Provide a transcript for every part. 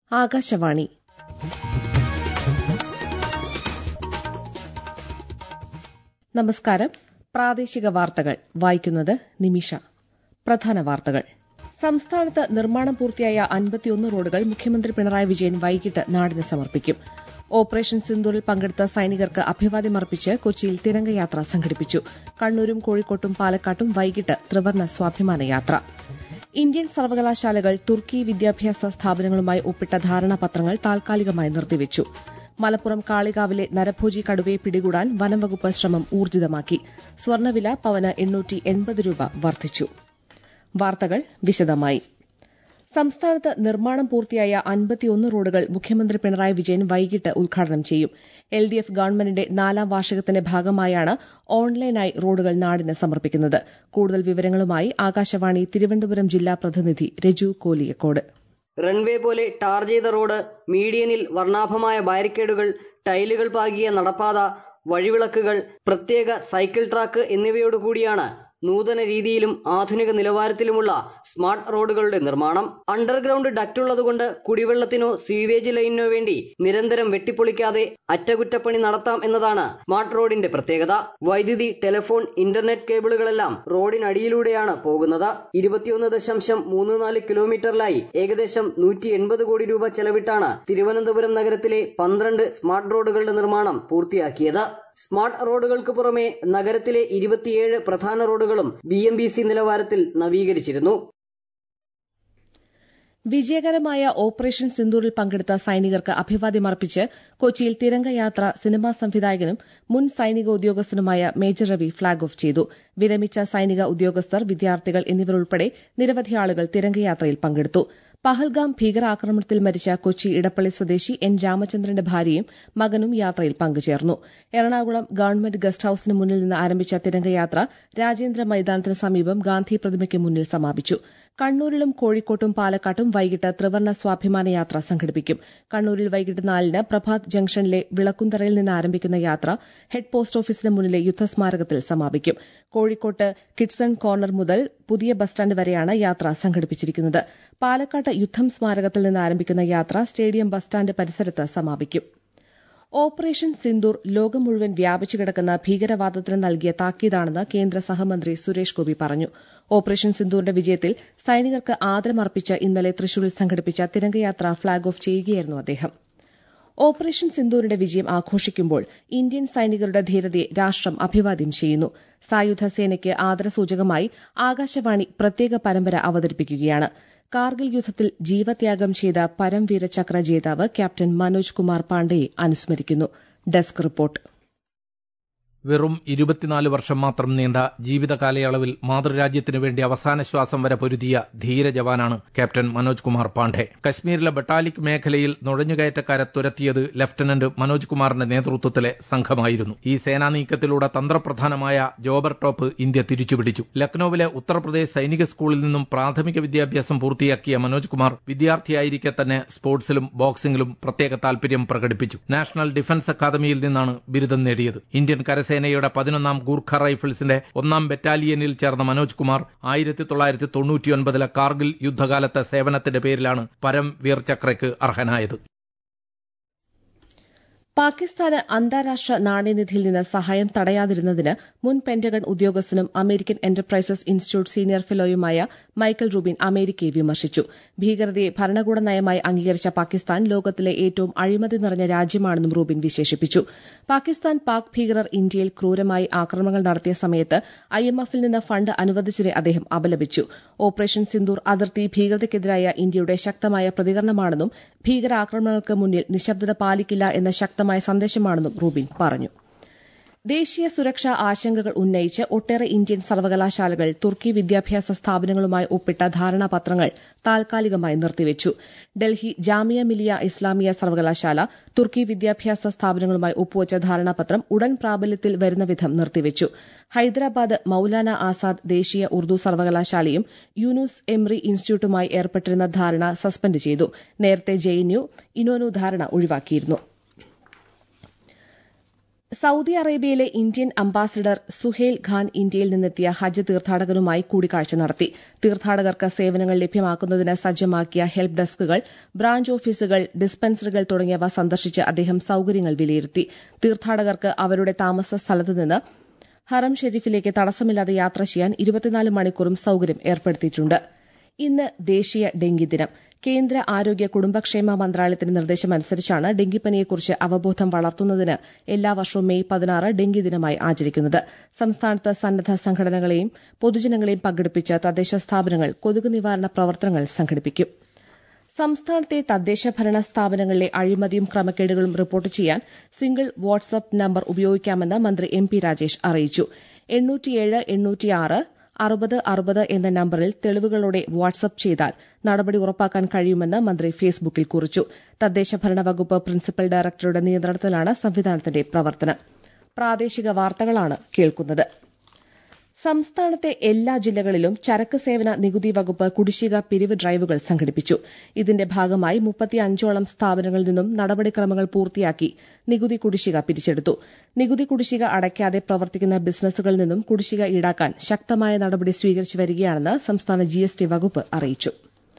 ആകാശവാണി നമസ്കാരം പ്രാദേശിക വാർത്തകൾ വായിക്കുന്നത് നിമിഷ പ്രധാന വാർത്തകൾ സംസ്ഥാനത്ത് നിർമ്മാണം പൂർത്തിയായ അൻപത്തിയൊന്ന് റോഡുകൾ മുഖ്യമന്ത്രി പിണറായി വിജയൻ വൈകിട്ട് നാടിന് സമർപ്പിക്കും ഓപ്പറേഷൻ സിന്ദൂറിൽ പങ്കെടുത്ത സൈനികർക്ക് അഭിവാദ്യമർപ്പിച്ച് കൊച്ചിയിൽ തിരംഗയാത്ര സംഘടിപ്പിച്ചു കണ്ണൂരും കോഴിക്കോട്ടും പാലക്കാട്ടും വൈകിട്ട് ത്രിവർണ്ണ സ്വാഭിമാന യാത്ര ഇന്ത്യൻ സർവകലാശാലകൾ തുർക്കി വിദ്യാഭ്യാസ സ്ഥാപനങ്ങളുമായി ഒപ്പിട്ട ധാരണാപത്രങ്ങൾ താൽക്കാലികമായി നിർത്തിവച്ചു മലപ്പുറം കാളികാവിലെ നരഭോജി കടുവയെ പിടികൂടാൻ വനംവകുപ്പ് ശ്രമം ഊർജിതമാക്കി സ്വർണ്ണവില പവന് എണ്ണൂറ്റി എൺപത് രൂപ വർദ്ധിച്ചു വാർത്തകൾ വിശദമായി സംസ്ഥാനത്ത് നിർമ്മാണം പൂർത്തിയായ അൻപത്തിയൊന്ന് റോഡുകൾ മുഖ്യമന്ത്രി പിണറായി വിജയൻ വൈകിട്ട് ഉദ്ഘാടനം ചെയ്യും എൽ ഡി എഫ് ഗവൺമെന്റിന്റെ നാലാം വാർഷികത്തിന്റെ ഭാഗമായാണ് ഓൺലൈനായി റോഡുകൾ നാടിന് സമർപ്പിക്കുന്നത് കൂടുതൽ വിവരങ്ങളുമായി ആകാശവാണി തിരുവനന്തപുരം ജില്ലാ പ്രതിനിധി രജു കോലിയക്കോട് റൺവേ പോലെ ടാർ ചെയ്ത റോഡ് മീഡിയനിൽ വർണ്ണാഭമായ ബാരിക്കേഡുകൾ ടൈലുകൾ പാകിയ നടപ്പാത വഴിവിളക്കുകൾ പ്രത്യേക സൈക്കിൾ ട്രാക്ക് എന്നിവയോടുകൂടിയാണ് നൂതന രീതിയിലും ആധുനിക നിലവാരത്തിലുമുള്ള സ്മാർട്ട് റോഡുകളുടെ നിർമ്മാണം അണ്ടർഗ്രൗണ്ട് ഡക്റ്റ് ഉള്ളതുകൊണ്ട് കുടിവെള്ളത്തിനോ സീവേജ് ലൈനിനോ വേണ്ടി നിരന്തരം വെട്ടിപ്പൊളിക്കാതെ അറ്റകുറ്റപ്പണി നടത്താം എന്നതാണ് സ്മാർട്ട് റോഡിന്റെ പ്രത്യേകത വൈദ്യുതി ടെലിഫോൺ ഇന്റർനെറ്റ് കേബിളുകളെല്ലാം റോഡിനടിയിലൂടെയാണ് പോകുന്നത് ഇരുപത്തിയൊന്ന് ദശാംശം മൂന്ന് നാല് കിലോമീറ്ററിലായി ഏകദേശം നൂറ്റി എൺപത് കോടി രൂപ ചെലവിട്ടാണ് തിരുവനന്തപുരം നഗരത്തിലെ പന്ത്രണ്ട് സ്മാർട്ട് റോഡുകളുടെ നിർമ്മാണം പൂർത്തിയാക്കിയത് സ്മാർട്ട് റോഡുകൾക്ക് പുറമെ നഗരത്തിലെ ഇരുപത്തിയേഴ് പ്രധാന റോഡുകളും ബി എം ബി സി നിലവാരത്തിൽ നവീകരിച്ചിരുന്നു വിജയകരമായ ഓപ്പറേഷൻ സിന്ദൂറിൽ പങ്കെടുത്ത സൈനികർക്ക് അഭിവാദ്യമർപ്പിച്ച് കൊച്ചിയിൽ തിരംഗയാത്ര സിനിമാ സംവിധായകനും മുൻ സൈനിക ഉദ്യോഗസ്ഥനുമായ മേജർ രവി ഫ്ളാഗ് ഓഫ് ചെയ്തു വിരമിച്ച സൈനിക ഉദ്യോഗസ്ഥർ വിദ്യാർത്ഥികൾ എന്നിവരുൾപ്പെടെ നിരവധി ആളുകൾ തിരംഗയാത്രയിൽ പങ്കെടുത്തു പഹൽഗാം ഭീകരാക്രമണത്തിൽ മരിച്ച കൊച്ചി ഇടപ്പള്ളി സ്വദേശി എൻ രാമചന്ദ്രന്റെ ഭാര്യയും മകനും യാത്രയിൽ പങ്കുചേർന്നു എറണാകുളം ഗവൺമെന്റ് ഗസ്റ്റ് ഹൌസിന് മുന്നിൽ നിന്ന് ആരംഭിച്ച തിരംഗയാത്ര രാജേന്ദ്ര മൈതാനത്തിന് സമീപം ഗാന്ധി പ്രതിമയ്ക്ക് മുന്നിൽ സമാപിച്ചു കണ്ണൂരിലും കോഴിക്കോട്ടും പാലക്കാട്ടും വൈകിട്ട് ത്രിവർണ്ണ സ്വാഭിമാന യാത്ര സംഘടിപ്പിക്കും കണ്ണൂരിൽ വൈകിട്ട് നാലിന് പ്രഭാത് ജംഗ്ഷനിലെ വിളക്കുന്തറയിൽ നിന്ന് ആരംഭിക്കുന്ന യാത്ര ഹെഡ് പോസ്റ്റ് ഓഫീസിന് മുന്നിലെ യുദ്ധസ്മാരകത്തിൽ സമാപിക്കും കോഴിക്കോട്ട് കിഡ്സൺ കോർണർ മുതൽ പുതിയ ബസ് സ്റ്റാൻഡ് വരെയാണ് യാത്ര സംഘടിപ്പിച്ചിരിക്കുന്നത് പാലക്കാട്ട് യുദ്ധം സ്മാരകത്തിൽ നിന്ന് ആരംഭിക്കുന്ന യാത്ര സ്റ്റേഡിയം ബസ് സ്റ്റാൻഡ് പരിസരത്ത് സമാപിക്കും ഓപ്പറേഷൻ സിന്ദൂർ ലോകം മുഴുവൻ വ്യാപിച്ചു കിടക്കുന്ന ഭീകരവാദത്തിന് നൽകിയ താക്കീതാണെന്ന് കേന്ദ്ര സഹമന്ത്രി സുരേഷ് ഗോപി പറഞ്ഞു ഓപ്പറേഷൻ സിന്ദൂറിന്റെ വിജയത്തിൽ സൈനികർക്ക് ആദരമർപ്പിച്ച് ഇന്നലെ തൃശൂരിൽ സംഘടിപ്പിച്ച തിരംഗയാത്ര ഫ്ളാഗ് ഓഫ് ചെയ്യുകയായിരുന്നു അദ്ദേഹം ഓപ്പറേഷൻ സിന്ദൂറിന്റെ വിജയം ആഘോഷിക്കുമ്പോൾ ഇന്ത്യൻ സൈനികരുടെ ധീരതയെ രാഷ്ട്രം അഭിവാദ്യം ചെയ്യുന്നു സായുധ സേനയ്ക്ക് ആദരസൂചകമായി ആകാശവാണി പ്രത്യേക പരമ്പര അവതരിപ്പിക്കുകയാണ് കാർഗിൽ യുദ്ധത്തിൽ ജീവത്യാഗം ചെയ്ത പരംവീര ചക്ര ജേതാവ് ക്യാപ്റ്റൻ മനോജ് കുമാർ പാണ്ഡെയെ അനുസ്മരിക്കുന്നു ഡെസ്ക് റിപ്പോർട്ട് വെറും ഇരുപത്തിനാല് വർഷം മാത്രം നീണ്ട ജീവിത കാലയളവിൽ മാതൃരാജ്യത്തിനു വേണ്ടി അവസാന ശ്വാസം വരെ പൊരുതിയ ധീര ജവാനാണ് ക്യാപ്റ്റൻ മനോജ് കുമാർ പാണ്ഡെ കശ്മീരിലെ ബട്ടാലിക് മേഖലയിൽ നുഴഞ്ഞുകയറ്റക്കാരെ തുരത്തിയത് ലഫ്റ്റനന്റ് മനോജ് കുമാറിന്റെ നേതൃത്വത്തിലെ സംഘമായിരുന്നു ഈ സേനാ നീക്കത്തിലൂടെ തന്ത്രപ്രധാനമായ ജോബർ ടോപ്പ് ഇന്ത്യ തിരിച്ചുപിടിച്ചു ലക്നൌവിലെ ഉത്തർപ്രദേശ് സൈനിക സ്കൂളിൽ നിന്നും പ്രാഥമിക വിദ്യാഭ്യാസം പൂർത്തിയാക്കിയ മനോജ് കുമാർ വിദ്യാർത്ഥിയായിരിക്കെ തന്നെ സ്പോർട്സിലും ബോക്സിംഗിലും പ്രത്യേക താൽപര്യം പ്രകടിപ്പിച്ചു നാഷണൽ ഡിഫൻസ് അക്കാദമിയിൽ നിന്നാണ് ബിരുദം നേടിയത് ഇന്ത്യൻ കരസേന സേനയുടെ പതിനൊന്നാം ഗൂർഖ റൈഫിൾസിന്റെ ഒന്നാം ബറ്റാലിയനിൽ ചേർന്ന മനോജ് കുമാർ ആയിരത്തി തൊള്ളായിരത്തി തൊണ്ണൂറ്റിയൊൻപതിലെ കാർഗിൽ യുദ്ധകാലത്തെ സേവനത്തിന്റെ പേരിലാണ് പരം വീർ ചക്രയ്ക്ക് അർഹനായത് പാകിസ്ഥാന് അന്താരാഷ്ട്ര നാണയനിധിയിൽ നിന്ന് സഹായം തടയാതിരുന്നതിന് മുൻ പെന്റഗൺ ഉദ്യോഗസ്ഥനും അമേരിക്കൻ എന്റർപ്രൈസസ് ഇൻസ്റ്റിറ്റ്യൂട്ട് സീനിയർ ഫെലോയുമായ മൈക്കൽ റൂബിൻ അമേരിക്കയെ വിമർശിച്ചു ഭീകരതയെ ഭരണകൂട നയമായി അംഗീകരിച്ച പാകിസ്ഥാൻ ലോകത്തിലെ ഏറ്റവും അഴിമതി നിറഞ്ഞ രാജ്യമാണെന്നും റൂബിൻ വിശേഷിപ്പിച്ചു പാകിസ്ഥാൻ പാക് ഭീകരർ ഇന്ത്യയിൽ ക്രൂരമായി ആക്രമണങ്ങൾ നടത്തിയ സമയത്ത് ഐഎംഎഫിൽ നിന്ന് ഫണ്ട് അനുവദിച്ചതിനെ അദ്ദേഹം അപലപിച്ചു ഓപ്പറേഷൻ സിന്ദൂർ അതിർത്തി ഭീകരതയ്ക്കെതിരായ ഇന്ത്യയുടെ ശക്തമായ പ്രതികരണമാണെന്നും ഭീകരാക്രമണങ്ങൾക്ക് മുന്നിൽ നിശബ്ദത പാലിക്കില്ല എന്ന ശക്തമായ സന്ദേശമാണെന്നും റൂബിൻ പറഞ്ഞു ദേശീയ സുരക്ഷാ ആശങ്കകൾ ഉന്നയിച്ച് ഒട്ടേറെ ഇന്ത്യൻ സർവകലാശാലകൾ തുർക്കി വിദ്യാഭ്യാസ സ്ഥാപനങ്ങളുമായി ഒപ്പിട്ട ധാരണാപത്രങ്ങൾ താൽക്കാലികമായി നിർത്തിവച്ചു ഡൽഹി ജാമിയ മിലിയ ഇസ്ലാമിയ സർവകലാശാല തുർക്കി വിദ്യാഭ്യാസ സ്ഥാപനങ്ങളുമായി ഒപ്പുവച്ച ധാരണാപത്രം ഉടൻ പ്രാബല്യത്തിൽ വരുന്ന വിധം നിർത്തിവച്ചു ഹൈദരാബാദ് മൌലാന ആസാദ് ദേശീയ ഉർദു സർവകലാശാലയും യൂനുസ് എംറി ഇൻസ്റ്റിറ്റ്യൂട്ടുമായി ഏർപ്പെട്ടിരുന്ന ധാരണ സസ്പെൻഡ് ചെയ്തു നേരത്തെ ജെഎൻയു ഇനോനു ധാരണ ഒഴിവാക്കിയിരുന്നു സൌദി അറേബ്യയിലെ ഇന്ത്യൻ അംബാസിഡർ സുഹേൽ ഖാൻ ഇന്ത്യയിൽ നിന്നെത്തിയ ഹജ്ജ് തീർത്ഥാടകരുമായി കൂടിക്കാഴ്ച നടത്തി തീർത്ഥാടകർക്ക് സേവനങ്ങൾ ലഭ്യമാക്കുന്നതിന് സജ്ജമാക്കിയ ഹെൽപ്പ് ഡെസ്കുകൾ ബ്രാഞ്ച് ഓഫീസുകൾ ഡിസ്പെൻസറികൾ തുടങ്ങിയവ സന്ദർശിച്ച് അദ്ദേഹം സൌകര്യങ്ങൾ വിലയിരുത്തി തീർത്ഥാടകർക്ക് അവരുടെ താമസ സ്ഥലത്തുനിന്ന് ഹറം ഷെരീഫിലേക്ക് തടസ്സമില്ലാതെ യാത്ര ചെയ്യാൻ ഇരുപത്തിനാല് മണിക്കൂറും സൌകര്യം ഏർപ്പെടുത്തിയിട്ടുണ്ട് ഇന്ന് ദേശീയ ഡെങ്കി ദിനം കേന്ദ്ര ആരോഗ്യ കുടുംബക്ഷേമ മന്ത്രാലയത്തിന്റെ നിർദ്ദേശമനുസരിച്ചാണ് ഡെങ്കിപ്പനിയെക്കുറിച്ച് അവബോധം വളർത്തുന്നതിന് എല്ലാ വർഷവും മെയ് പതിനാറ് ഡെങ്കി ദിനമായി ആചരിക്കുന്നത് സംസ്ഥാനത്ത് സന്നദ്ധ സംഘടനകളെയും പൊതുജനങ്ങളെയും പങ്കെടുപ്പിച്ച് തദ്ദേശ സ്ഥാപനങ്ങൾ കൊതുക് നിവാരണ പ്രവർത്തനങ്ങൾ സംഘടിപ്പിക്കും സംസ്ഥാനത്തെ തദ്ദേശ ഭരണ സ്ഥാപനങ്ങളിലെ അഴിമതിയും ക്രമക്കേടുകളും റിപ്പോർട്ട് ചെയ്യാൻ സിംഗിൾ വാട്സ്ആപ്പ് നമ്പർ ഉപയോഗിക്കാമെന്ന് മന്ത്രി എം പി രാജേഷ് അറിയിച്ചു എണ്ണൂറ്റിയേഴ് എണ്ണൂറ്റിയാറ് അറുപത് അറുപത് എന്ന നമ്പറിൽ തെളിവുകളോടെ വാട്സ്ആപ്പ് ചെയ്താൽ നടപടി ഉറപ്പാക്കാൻ കഴിയുമെന്ന് മന്ത്രി ഫേസ്ബുക്കിൽ കുറിച്ചു തദ്ദേശ ഭരണ വകുപ്പ് പ്രിൻസിപ്പൽ ഡയറക്ടറുടെ നിയന്ത്രണത്തിലാണ് സംവിധാനത്തിന്റെ പ്രവർത്തനം പ്രാദേശിക വാർത്തകളാണ് കേൾക്കുന്നത് സംസ്ഥാനത്തെ എല്ലാ ജില്ലകളിലും ചരക്ക് സേവന നികുതി വകുപ്പ് കുടിശ്ശിക പിരിവ് ഡ്രൈവുകൾ സംഘടിപ്പിച്ചു ഇതിന്റെ ഭാഗമായി മുപ്പത്തിയഞ്ചോളം സ്ഥാപനങ്ങളിൽ നിന്നും നടപടിക്രമങ്ങൾ പൂർത്തിയാക്കി നികുതി കുടിശ്ശിക പിരിച്ചെടുത്തു നികുതി കുടിശ്ശിക അടയ്ക്കാതെ പ്രവർത്തിക്കുന്ന ബിസിനസ്സുകളിൽ നിന്നും കുടിശ്ശിക ഈടാക്കാൻ ശക്തമായ നടപടി സ്വീകരിച്ചു വരികയാണെന്ന് സംസ്ഥാന ജിഎസ്ടി വകുപ്പ് അറിയിച്ചു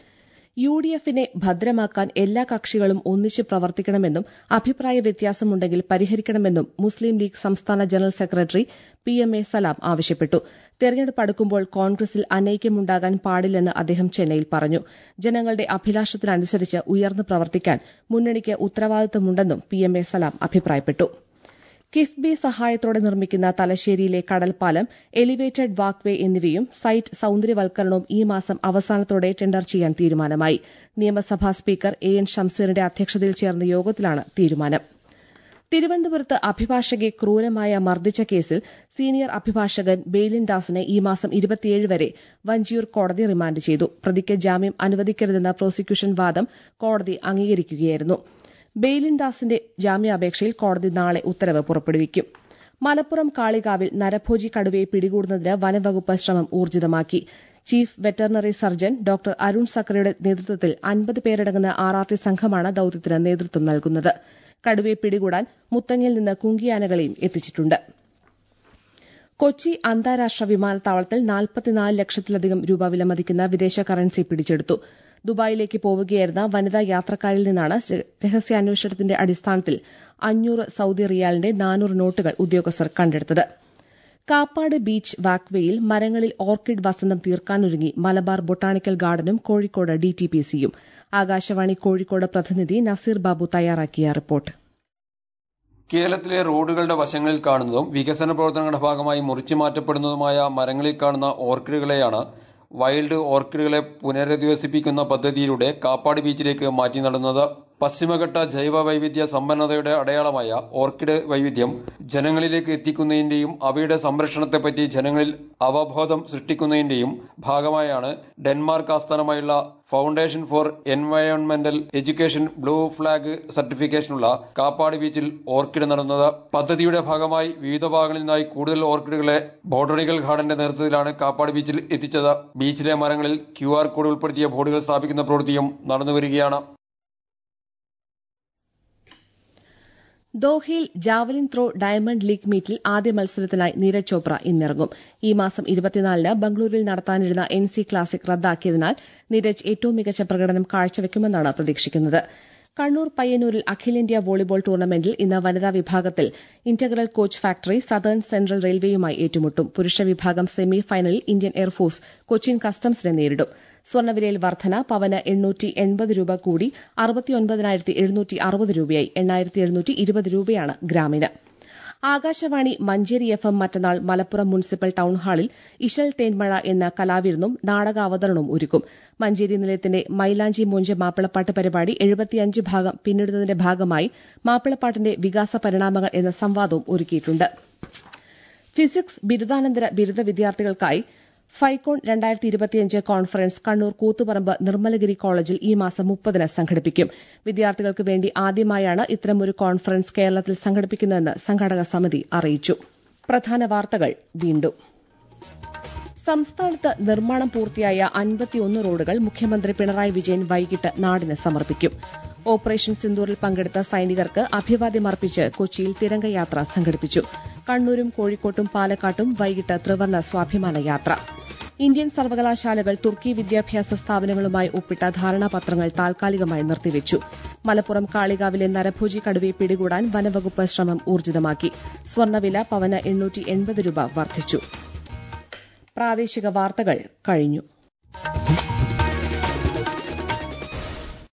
യു ഡി എഫിനെ ഭദ്രമാക്കാൻ എല്ലാ കക്ഷികളും ഒന്നിച്ച് പ്രവർത്തിക്കണമെന്നും അഭിപ്രായ വ്യത്യാസമുണ്ടെങ്കിൽ പരിഹരിക്കണമെന്നും മുസ്ലിം ലീഗ് സംസ്ഥാന general secretary P M A Salam ആവശ്യപ്പെട്ടു തെരഞ്ഞെടുപ്പ് അടുക്കുമ്പോൾ കോൺഗ്രസിൽ അനൈക്യമുണ്ടാകാൻ പാടില്ലെന്ന് അദ്ദേഹം ചെന്നൈയിൽ പറഞ്ഞു ജനങ്ങളുടെ അഭിലാഷത്തിനനുസരിച്ച് ഉയർന്നു പ്രവർത്തിക്കാൻ മുന്നണിക്ക് ഉത്തരവാദിത്തമുണ്ടെന്നും പി എം എ സലാം അഭിപ്രായപ്പെട്ടു കിഫ്ബി സഹായത്തോടെ നിർമ്മിക്കുന്ന തലശ്ശേരിയിലെ കടൽപ്പാലം എലിവേറ്റഡ് വാക്വേ എന്നിവയും സൈറ്റ് സൌന്ദര്യവൽക്കരണവും ഈ മാസം അവസാനത്തോടെ ടെൻഡർ ചെയ്യാൻ തീരുമാനമായി നിയമസഭാ സ്പീക്കർ എ എൻ ഷംസീറിന്റെ അധ്യക്ഷതയിൽ ചേർന്ന യോഗത്തിലാണ് തീരുമാനം തിരുവനന്തപുരത്ത് അഭിഭാഷകയെ ക്രൂരമായ മർദ്ദിച്ച കേസിൽ സീനിയർ അഭിഭാഷകൻ ബെയിലിൻ ദാസിനെ ഈ മാസം ഇരുപത്തിയേഴ് വരെ വഞ്ചിയൂർ കോടതി റിമാൻഡ് ചെയ്തു പ്രതിക്ക് ജാമ്യം അനുവദിക്കരുതെന്ന പ്രോസിക്യൂഷൻ വാദം കോടതി അംഗീകരിക്കുകയായിരുന്നു ബെയിലിൻ ദാസിന്റെ ജാമ്യാപേക്ഷയിൽ കോടതി നാളെ ഉത്തരവ് പുറപ്പെടുവിക്കും മലപ്പുറം കാളികാവിൽ നരഭോജി കടുവയെ പിടികൂടുന്നതിന് വനംവകുപ്പ് ശ്രമം ഊർജിതമാക്കി chief veterinary surgeon doctor Arun സക്കറയുടെ നേതൃത്വത്തിൽ അൻപത് പേരടങ്ങുന്ന ആർ ആർ ടി സംഘമാണ് ദൌത്യത്തിന് നേതൃത്വം നൽകുന്നത് കടുവയെ പിടികൂടാൻ മുത്തങ്ങയിൽ നിന്ന് കുങ്കിയാനകളെയും എത്തിച്ചിട്ടുണ്ട് കൊച്ചി അന്താരാഷ്ട്ര വിമാനത്താവളത്തിൽ നാൽപ്പത്തിനാല് ലക്ഷത്തിലധികം രൂപ വിലമതിക്കുന്ന വിദേശ കറൻസി പിടിച്ചെടുത്തു ദുബായിലേക്ക് പോവുകയായിരുന്ന വനിതാ യാത്രക്കാരിൽ നിന്നാണ് രഹസ്യാന്വേഷണത്തിന്റെ അടിസ്ഥാനത്തിൽ അഞ്ഞൂറ് സൌദി റിയാലിന്റെ നാനൂറ് നോട്ടുകൾ ഉദ്യോഗസ്ഥർ കണ്ടെടുത്തത് കാപ്പാട് ബീച്ച് വാക്വേയിൽ മരങ്ങളിൽ ഓർക്കിഡ് വസന്തം തീർക്കാനൊരുങ്ങി മലബാർ ബൊട്ടാണിക്കൽ ഗാർഡനും കോഴിക്കോട് ഡിടിപിസിയും ആകാശവാണി കോഴിക്കോട് പ്രതിനിധി നസീർ ബാബു തയ്യാറാക്കിയ റിപ്പോർട്ട് കേരളത്തിലെ റോഡുകളുടെ വശങ്ങളിൽ കാണുന്നതും വികസന പ്രവർത്തനങ്ങളുടെ ഭാഗമായി മുറിച്ചു മാറ്റപ്പെടുന്നതുമായ മരങ്ങളിൽ കാണുന്ന ഓർക്കിഡുകളെയാണ് വൈൽഡ് ഓർക്കിഡുകളെ പുനരധിവസിപ്പിക്കുന്ന പദ്ധതിയിലൂടെ കാപ്പാട് ബീച്ചിലേക്ക് മാറ്റി നടുന്നത് പശ്ചിമഘട്ട ജൈവ വൈവിധ്യ സമ്പന്നതയുടെ അടയാളമായ ഓർക്കിഡ് വൈവിധ്യം ജനങ്ങളിലേക്ക് എത്തിക്കുന്നതിന്റെയും അവയുടെ സംരക്ഷണത്തെപ്പറ്റി ജനങ്ങളിൽ അവബോധം സൃഷ്ടിക്കുന്നതിന്റെയും ഭാഗമായാണ് ഡെൻമാർക്ക് ആസ്ഥാനമായുള്ള ഫൗണ്ടേഷൻ ഫോർ എൻവയോൺമെന്റൽ എഡ്യൂക്കേഷൻ ബ്ലൂ ഫ്ലാഗ് സർട്ടിഫിക്കേഷനുള്ള കാപ്പാട് ബീച്ചിൽ ഓർക്കിഡ് നടന്നത് പദ്ധതിയുടെ ഭാഗമായി വിവിധ ഭാഗങ്ങളിൽ നിന്നായി കൂടുതൽ ഓർക്കിഡുകളെ ബോട്ടണിക്കൽ ഗാർഡന്റെ നേതൃത്വത്തിലാണ് കാപ്പാട് ബീച്ചിൽ എത്തിച്ചത് ബീച്ചിലെ മരങ്ങളിൽ ക്യു ആർ കോഡ് ഉൾപ്പെടുത്തിയ ബോർഡുകൾ സ്ഥാപിക്കുന്ന പ്രവൃത്തിയും നടന്നുവരികയാണ് ദോഹയിൽ ജാവലിൻ ത്രോ ഡയമണ്ട് ലീഗ് മീറ്റിൽ ആദ്യ മത്സരത്തിനായി നീരജ് ചോപ്ര ഇന്നിറങ്ങും ഈ മാസം ഇരുപത്തിനാലിന് ബംഗളൂരുവിൽ നടത്താനിരുന്ന എൻ സി ക്ലാസിക് റദ്ദാക്കിയതിനാൽ നീരജ് ഏറ്റവും മികച്ച പ്രകടനം കാഴ്ചവെക്കുമെന്നാണ് പ്രതീക്ഷിക്കുന്നത് കണ്ണൂർ പയ്യന്നൂരിൽ അഖിലേന്ത്യാ വോളിബോൾ ടൂർണമെന്റിൽ ഇന്ന് വനിതാ വിഭാഗത്തിൽ integral coach factory southern central റെയിൽവേയുമായി ഏറ്റുമുട്ടും പുരുഷ വിഭാഗം സെമി ഫൈനലിൽ ഇന്ത്യൻ എയർഫോഴ്സ് കൊച്ചിൻ കസ്റ്റംസിനെ നേരിടും സ്വർണ്ണവിലയിൽ വർധന പവന് എണ്ണൂറ്റി എൺപത് രൂപ കൂടി അറുപത്തിയൊൻപതിനായിരത്തി എഴുന്നൂറ്റി അറുപത് രൂപയായി എണ്ണായിരത്തി എഴുന്നൂറ്റി ഇരുപത് രൂപയാണ് ഗ്രാമിന് ആകാശവാണി മഞ്ചേരി എഫ് എം മറ്റന്നാൾ മലപ്പുറം മുനിസിപ്പൽ ടൌൺ ഹാളിൽ ഇശൽ തേൻമഴ എന്ന കലാവിരുന്നും നാടകാവതരണവും ഒരുക്കും മഞ്ചേരി നിലയത്തിന്റെ മൈലാഞ്ചി മൂഞ്ച് മാപ്പിളപ്പാട്ട് പരിപാടി എഴുപത്തിയഞ്ച് ഭാഗം പിന്നിടുന്നതിന്റെ ഭാഗമായി മാപ്പിളപ്പാട്ടിന്റെ വികാസ പരിണാമങ്ങൾ എന്ന സംവാദവും ഒരുക്കിയിട്ടുണ്ട് ഫിസിക്സ് ബിരുദാനന്തര ബിരുദ വിദ്യാർത്ഥികൾക്കായി ഫൈക്കോൺ രണ്ടായിരത്തി ഇരുപത്തിയഞ്ച് കോൺഫറൻസ് കണ്ണൂർ കൂത്തുപറമ്പ് നിർമ്മലഗിരി കോളേജിൽ ഈ മാസം മുപ്പതിന് സംഘടിപ്പിക്കും വിദ്യാർത്ഥികൾക്ക് വേണ്ടി ആദ്യമായാണ് ഇത്തരമൊരു കോൺഫറൻസ് കേരളത്തിൽ സംഘടിപ്പിക്കുന്നതെന്ന് സംഘാടക സമിതി അറിയിച്ചു പ്രധാന വാർത്തകൾ വീണ്ടും സംസ്ഥാനത്ത് നിർമ്മാണം പൂർത്തിയായ അൻപത്തിയൊന്ന് റോഡുകൾ മുഖ്യമന്ത്രി പിണറായി വിജയൻ വൈകിട്ട് നാടിന് സമർപ്പിക്കും ഓപ്പറേഷൻ സിന്ദൂറിൽ പങ്കെടുത്ത സൈനികർക്ക് അഭിവാദ്യമർപ്പിച്ച് കൊച്ചിയിൽ തിരംഗയാത്ര സംഘടിപ്പിച്ചു കണ്ണൂരും കോഴിക്കോട്ടും പാലക്കാട്ടും വൈകിട്ട് ത്രിവർണ്ണ സ്വാഭിമാന യാത്ര ഇന്ത്യൻ സർവകലാശാലകൾ തുർക്കി വിദ്യാഭ്യാസ സ്ഥാപനങ്ങളുമായി ഒപ്പിട്ട ധാരണാപത്രങ്ങൾ താൽക്കാലികമായി നിർത്തിവച്ചു മലപ്പുറം കാളികാവിലെ നരഭോജി കടുവയെ പിടികൂടാൻ വനവകുപ്പ് ശ്രമം ഊർജിതമാക്കി സ്വർണ്ണവില പവന് എണ്ണൂറ്റി എൺപത് രൂപ വർദ്ധിച്ചു പ്രാദേശിക വാർത്തകൾ കഴിഞ്ഞു